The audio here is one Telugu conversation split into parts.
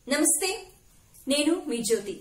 నమస్తే నేను మీ జ్యోతి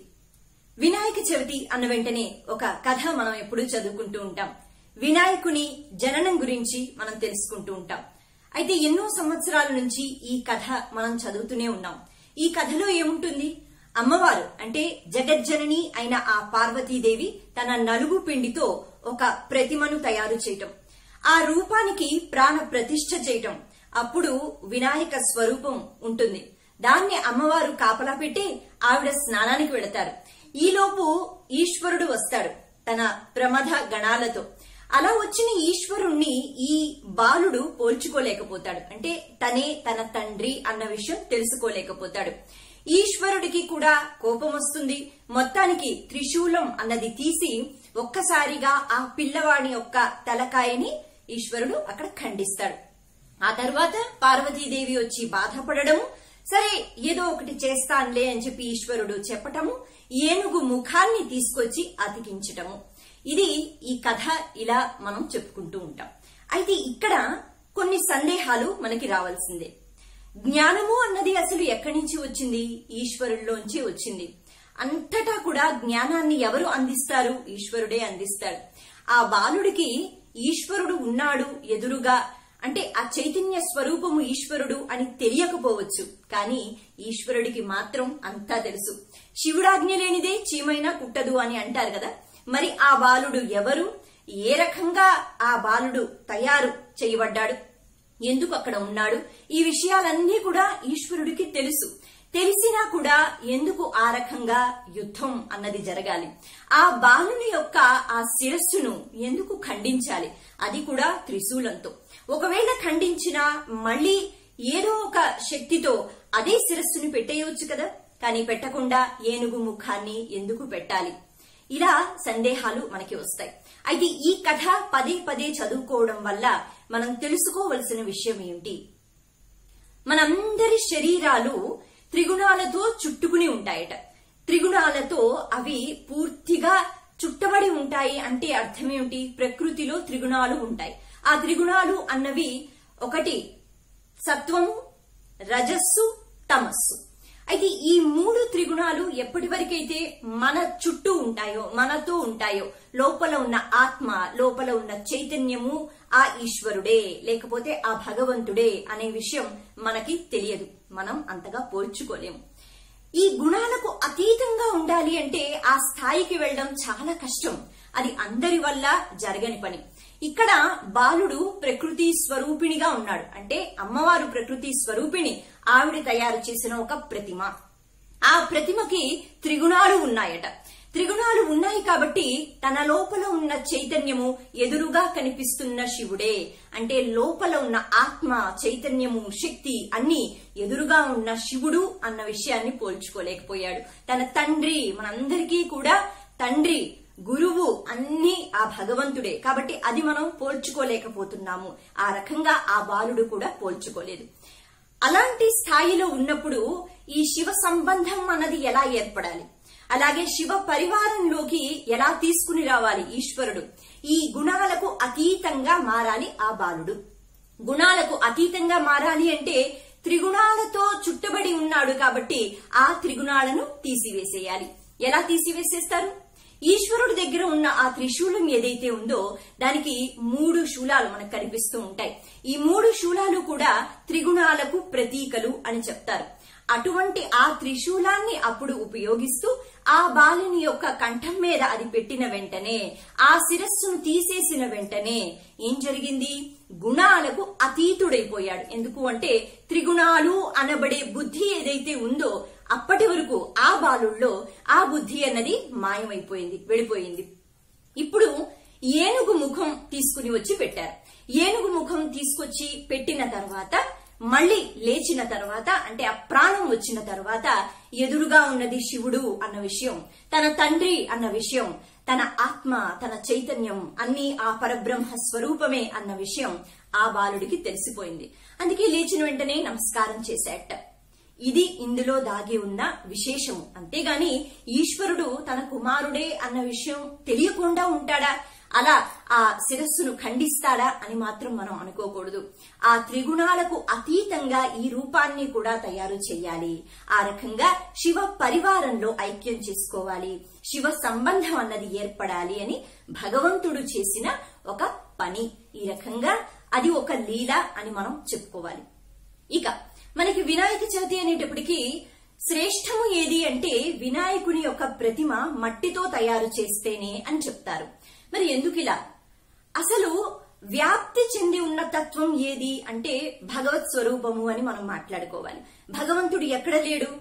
వినాయక చవితి అన్న వెంటనే ఒక కథ మనం ఎప్పుడూ చదువుకుంటూ ఉంటాం వినాయకుని జననం గురించి మనం తెలుసుకుంటూ ఉంటాం అయితే ఎన్నో సంవత్సరాల నుంచి ఈ కథ మనం చదువుతూనే ఉన్నాం ఈ కథలో ఏముంటుంది అమ్మవారు అంటే జగజ్జనని అయిన ఆ పార్వతీదేవి తన నలుగు పిండితో ఒక ప్రతిమను తయారు చేయటం ఆ రూపానికి ప్రాణ ప్రతిష్ఠ చేయటం అప్పుడు వినాయక స్వరూపం ఉంటుంది దాన్ని అమ్మవారు కాపలా పెట్టి ఆవిడ స్నానానికి వెళతారు ఈలోపు ఈశ్వరుడు వస్తాడు తన ప్రమథ గణాలతో అలా వచ్చిన ఈశ్వరుణ్ణి ఈ బాలుడు పోల్చుకోలేకపోతాడు అంటే తనే తన తండ్రి అన్న విషయం తెలుసుకోలేకపోతాడు ఈశ్వరుడికి కూడా కోపం వస్తుంది మొత్తానికి త్రిశూలం అన్నది తీసి ఒక్కసారిగా ఆ పిల్లవాడి యొక్క తలకాయని ఈశ్వరుడు అక్కడ ఖండిస్తాడు ఆ తర్వాత పార్వతీదేవి వచ్చి బాధపడడము సరే ఏదో ఒకటి చేస్తానులే అని చెప్పి ఈశ్వరుడు చెప్పటము ఏనుగు ముఖాన్ని తీసుకొచ్చి అతికించటము ఇది ఈ కథ ఇలా మనం చెప్పుకుంటూ ఉంటాం అయితే ఇక్కడ కొన్ని సందేహాలు మనకి రావాల్సిందే జ్ఞానము అన్నది అసలు ఎక్కడి నుంచి వచ్చింది ఈశ్వరుల్లోంచి వచ్చింది అంతటా కూడా జ్ఞానాన్ని ఎవరు అందిస్తారు ఈశ్వరుడే అందిస్తాడు ఆ బాలుడికి ఈశ్వరుడు ఉన్నాడు ఎదురుగా అంటే ఆ చైతన్య స్వరూపము ఈశ్వరుడు అని తెలియకపోవచ్చు కానీ ఈశ్వరుడికి మాత్రం అంతా తెలుసు శివుడాజ్ఞ లేనిదే చీమైనా కుట్టదు అని అంటారు కదా మరి ఆ బాలుడు ఎవరు ఏ రకంగా ఆ బాలుడు తయారు చేయబడ్డాడు ఎందుకు అక్కడ ఉన్నాడు ఈ విషయాలన్నీ కూడా ఈశ్వరుడికి తెలుసు తెలిసినా కూడా ఎందుకు ఆ రకంగా యుద్ధం అన్నది జరగాలి ఆ బాలుని యొక్క ఆ శిరస్సును ఎందుకు ఖండించాలి అది కూడా త్రిశూలంతో ఒకవేళ ఖండించినా మళ్ళీ ఏదో ఒక శక్తితో అదే శిరస్సుని పెట్టేయవచ్చు కదా కానీ పెట్టకుండా ఏనుగు ముఖాన్ని ఎందుకు పెట్టాలి ఇలా సందేహాలు మనకి వస్తాయి అయితే ఈ కథ పదే పదే చదువుకోవడం వల్ల మనం తెలుసుకోవలసిన విషయం ఏమిటి మనందరి శరీరాలు త్రిగుణాలతో చుట్టుకుని ఉంటాయట త్రిగుణాలతో అవి పూర్తిగా చుట్టబడి ఉంటాయి అంటే అర్థమేమిటి ప్రకృతిలో త్రిగుణాలు ఉంటాయి ఆ త్రిగుణాలు అన్నవి ఒకటి సత్వము రజస్సు తమస్సు అయితే ఈ మూడు త్రిగుణాలు ఎప్పటి వరకైతే మన చుట్టూ ఉంటాయో మనతో ఉంటాయో లోపల ఉన్న ఆత్మ లోపల ఉన్న చైతన్యము ఆ ఈశ్వరుడే లేకపోతే ఆ భగవంతుడే అనే విషయం మనకి తెలియదు మనం అంతగా పోల్చుకోలేము ఈ గుణాలకు అతీతంగా ఉండాలి అంటే ఆ స్థాయికి వెళ్ళడం చాలా కష్టం అది అందరి వల్ల జరగని పని ఇక్కడ బాలుడు ప్రకృతి స్వరూపిణిగా ఉన్నాడు అంటే అమ్మవారు ప్రకృతి స్వరూపిణి ఆవిడ తయారు చేసిన ఒక ప్రతిమ ఆ ప్రతిమకి త్రిగుణాలు ఉన్నాయట త్రిగుణాలు ఉన్నాయి కాబట్టి తన లోపల ఉన్న చైతన్యము ఎదురుగా కనిపిస్తున్న శివుడే అంటే లోపల ఉన్న ఆత్మ చైతన్యము శక్తి అన్ని ఎదురుగా ఉన్న శివుడు అన్న విషయాన్ని పోల్చుకోలేకపోయాడు తన తండ్రి మనందరికీ కూడా తండ్రి గురువు అన్ని ఆ భగవంతుడే కాబట్టి అది మనం పోల్చుకోలేకపోతున్నాము ఆ రకంగా ఆ బాలుడు కూడా పోల్చుకోలేదు అలాంటి స్థాయిలో ఉన్నప్పుడు ఈ శివ సంబంధం అన్నది ఎలా ఏర్పడాలి అలాగే శివ పరివారంలోకి ఎలా తీసుకుని రావాలి ఈశ్వరుడు ఈ గుణాలకు అతీతంగా మారాలి ఆ బాలుడు గుణాలకు అతీతంగా మారాలి అంటే త్రిగుణాలతో చుట్టబడి ఉన్నాడు కాబట్టి ఆ త్రిగుణాలను తీసివేసేయాలి ఎలా తీసివేసేస్తారు ఈశ్వరుడి దగ్గర ఉన్న ఆ త్రిశూలం ఏదైతే ఉందో దానికి మూడు శూలాలు మనకు కనిపిస్తూ ఉంటాయి ఈ మూడు శూలాలు కూడా త్రిగుణాలకు ప్రతీకలు అని చెప్తారు అటువంటి ఆ త్రిశూలాన్ని అప్పుడు ఉపయోగిస్తూ ఆ బాలుని యొక్క కంఠం మీద అది పెట్టిన వెంటనే ఆ శిరస్సును తీసేసిన వెంటనే ఏం జరిగింది గుణాలకు అతీతుడైపోయాడు ఎందుకు అంటే త్రిగుణాలు అనబడే బుద్ధి ఏదైతే ఉందో అప్పటి వరకు ఆ బాలుల్లో ఆ బుద్ధి అన్నది మాయమైపోయింది వెళ్ళిపోయింది ఇప్పుడు ఏనుగు ముఖం తీసుకుని వచ్చి పెట్టారు ఏనుగు ముఖం తీసుకొచ్చి పెట్టిన తర్వాత మళ్ళీ లేచిన తర్వాత అంటే ఆ ప్రాణం వచ్చిన తర్వాత ఎదురుగా ఉన్నది శివుడు అన్న విషయం తన తండ్రి అన్న విషయం తన ఆత్మ తన చైతన్యం అన్ని ఆ పరబ్రహ్మ స్వరూపమే అన్న విషయం ఆ బాలుడికి తెలిసిపోయింది అందుకే లేచిన వెంటనే నమస్కారం చేశాట ఇది ఇందులో దాగి ఉన్న విశేషము అంతేగాని ఈశ్వరుడు తన కుమారుడే అన్న విషయం తెలియకుండా ఉంటాడా అలా ఆ శిరస్సును ఖండిస్తాడా అని మాత్రం మనం అనుకోకూడదు ఆ త్రిగుణాలకు అతీతంగా ఈ రూపాన్ని కూడా తయారు చేయాలి ఆ రకంగా శివ పరివారంలో ఐక్యం చేసుకోవాలి శివ సంబంధం అన్నది ఏర్పడాలి అని భగవంతుడు చేసిన ఒక పని ఈ రకంగా అది ఒక లీల అని మనం చెప్పుకోవాలి ఇక మనకి వినాయక చవితి అనేటప్పటికీ శ్రేష్టము ఏది అంటే వినాయకుని యొక్క ప్రతిమ మట్టితో తయారు చేస్తేనే అని చెప్తారు మరి ఎందుకు ఇలా అసలు వ్యాప్తి చెంది ఉన్న తత్వం ఏది అంటే భగవత్ స్వరూపము అని మనం మాట్లాడుకోవాలి భగవంతుడు ఎక్కడ లేడు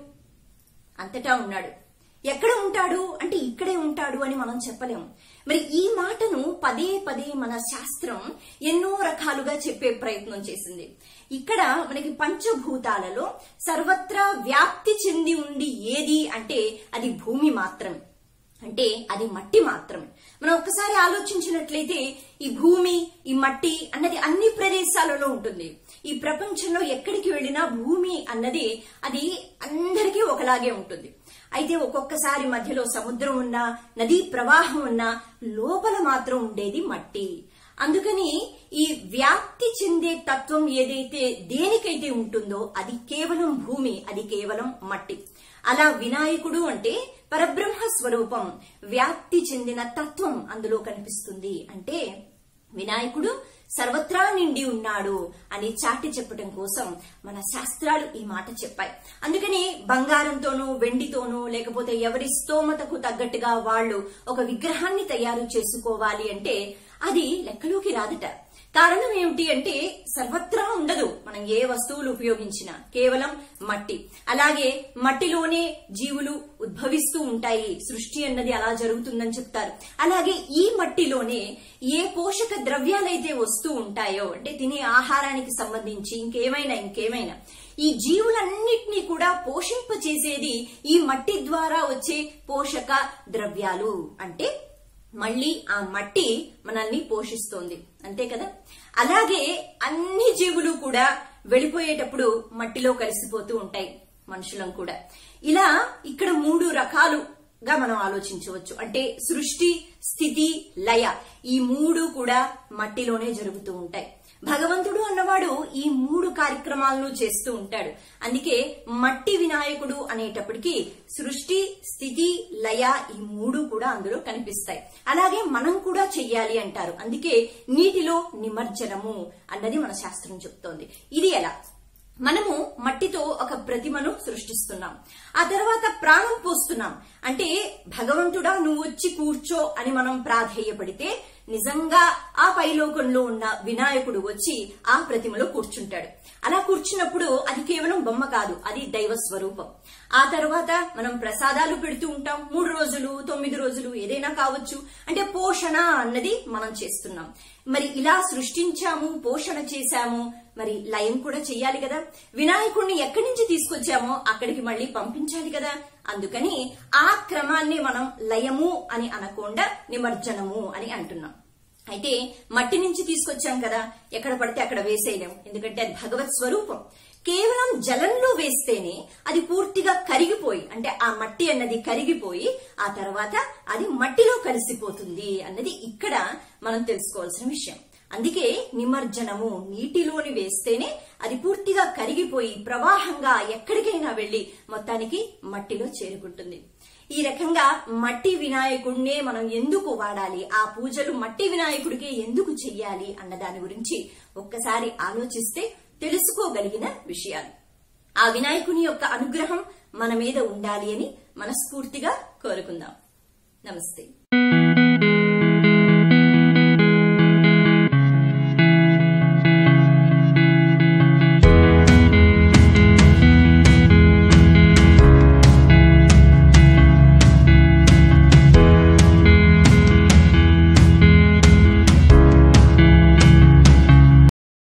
అంతటా ఉన్నాడు ఎక్కడ ఉంటాడు అంటే ఇక్కడే ఉంటాడు అని మనం చెప్పలేము మరి ఈ మాటను పదే పదే మన శాస్త్రం ఎన్నో రకాలుగా చెప్పే ప్రయత్నం చేసింది ఇక్కడ మనకి పంచభూతాలలో సర్వత్రా వ్యాప్తి చెంది ఉండి ఏది అంటే అది భూమి మాత్రమే అంటే అది మట్టి మాత్రమే మనం ఒక్కసారి ఆలోచించినట్లయితే ఈ భూమి ఈ మట్టి అన్నది అన్ని ప్రదేశాలలో ఉంటుంది ఈ ప్రపంచంలో ఎక్కడికి వెళ్ళినా భూమి అన్నది అది అందరికీ ఒకలాగే ఉంటుంది అయితే ఒక్కొక్కసారి మధ్యలో సముద్రం ఉన్నా నదీ ప్రవాహం ఉన్నా లోపల మాత్రం ఉండేది మట్టి అందుకని ఈ వ్యాప్తి చెందే తత్వం ఏదైతే దేనికైతే ఉంటుందో అది కేవలం భూమి అది కేవలం మట్టి అలా వినాయకుడు అంటే పరబ్రహ్మ స్వరూపం వ్యాప్తి చెందిన తత్వం అందులో కనిపిస్తుంది అంటే వినాయకుడు సర్వత్రా నిండి ఉన్నాడు అని చాటి చెప్పడం కోసం మన శాస్త్రాలు ఈ మాట చెప్పాయి అందుకని బంగారంతోనూ వెండితోనూ లేకపోతే ఎవరి స్తోమతకు తగ్గట్టుగా వాళ్ళు ఒక విగ్రహాన్ని తయారు చేసుకోవాలి అంటే అది లెక్కలోకి రాదట కారణం ఏమిటి అంటే సర్వత్రా ఉండదు మనం ఏ వస్తువులు ఉపయోగించినా కేవలం మట్టి అలాగే మట్టిలోనే జీవులు ఉద్భవిస్తూ ఉంటాయి సృష్టి అన్నది అలా జరుగుతుందని చెప్తారు అలాగే ఈ మట్టిలోనే ఏ పోషక ద్రవ్యాలైతే వస్తూ ఉంటాయో అంటే తినే ఆహారానికి సంబంధించి ఇంకేమైనా ఇంకేమైనా ఈ జీవులన్నిటినీ కూడా పోషింపచేసేది ఈ మట్టి ద్వారా వచ్చే పోషక ద్రవ్యాలు అంటే మళ్ళీ ఆ మట్టి మనల్ని పోషిస్తోంది అంతే కదా అలాగే అన్ని జీవులు కూడా వెళ్ళిపోయేటప్పుడు మట్టిలో కలిసిపోతూ ఉంటాయి మనుషులం కూడా ఇలా ఇక్కడ మూడు రకాలుగా మనం ఆలోచించవచ్చు అంటే సృష్టి స్థితి లయ ఈ మూడు కూడా మట్టిలోనే జరుగుతూ ఉంటాయి భగవంతుడు అన్నవాడు ఈ మూడు కార్యక్రమాలను చేస్తూ ఉంటాడు అందుకే మట్టి వినాయకుడు అనేటప్పటికీ సృష్టి స్థితి లయ ఈ మూడు కూడా అందులో కనిపిస్తాయి అలాగే మనం కూడా చెయ్యాలి అంటారు అందుకే నీటిలో నిమజ్జనము అన్నది మన శాస్త్రం చెప్తోంది ఇది ఎలా మనము మట్టితో ఒక ప్రతిమను సృష్టిస్తున్నాం ఆ తర్వాత ప్రాణం పోస్తున్నాం అంటే భగవంతుడా నువ్వు వచ్చి కూర్చో అని మనం ప్రాధేయపడితే నిజంగా ఆ పైలోకంలో ఉన్న వినాయకుడు వచ్చి ఆ ప్రతిమలో కూర్చుంటాడు అలా కూర్చున్నప్పుడు అది కేవలం బొమ్మ కాదు అది దైవ స్వరూపం ఆ తర్వాత మనం ప్రసాదాలు పెడుతూ ఉంటాం మూడు రోజులు తొమ్మిది రోజులు ఏదైనా కావచ్చు అంటే పోషణ అన్నది మనం చేస్తున్నాం మరి ఇలా సృష్టించాము పోషణ చేశాము మరి లయం కూడా చెయ్యాలి కదా వినాయకుడిని ఎక్కడి నుంచి తీసుకొచ్చామో అక్కడికి మళ్ళీ పంపించాలి కదా అందుకని ఆ క్రమాన్ని మనం లయము అని అనకుండా నిమజ్జనము అని అంటున్నాం అయితే మట్టి నుంచి తీసుకొచ్చాం కదా ఎక్కడ పడితే అక్కడ వేసేయలేం ఎందుకంటే అది భగవత్ స్వరూపం కేవలం జలంలో వేస్తేనే అది పూర్తిగా కరిగిపోయి అంటే ఆ మట్టి అన్నది కరిగిపోయి ఆ తర్వాత అది మట్టిలో కలిసిపోతుంది అన్నది ఇక్కడ మనం తెలుసుకోవాల్సిన విషయం అందుకే నిమజ్జనము నీటిలోని వేస్తేనే అది పూర్తిగా కరిగిపోయి ప్రవాహంగా ఎక్కడికైనా వెళ్లి మొత్తానికి మట్టిలో చేరుకుంటుంది ఈ రకంగా మట్టి వినాయకుడినే మనం ఎందుకు వాడాలి ఆ పూజలు మట్టి వినాయకుడికే ఎందుకు చెయ్యాలి అన్న దాని గురించి ఒక్కసారి ఆలోచిస్తే తెలుసుకోగలిగిన విషయాలు ఆ వినాయకుని యొక్క అనుగ్రహం మన మీద ఉండాలి అని మనస్ఫూర్తిగా కోరుకుందాం నమస్తే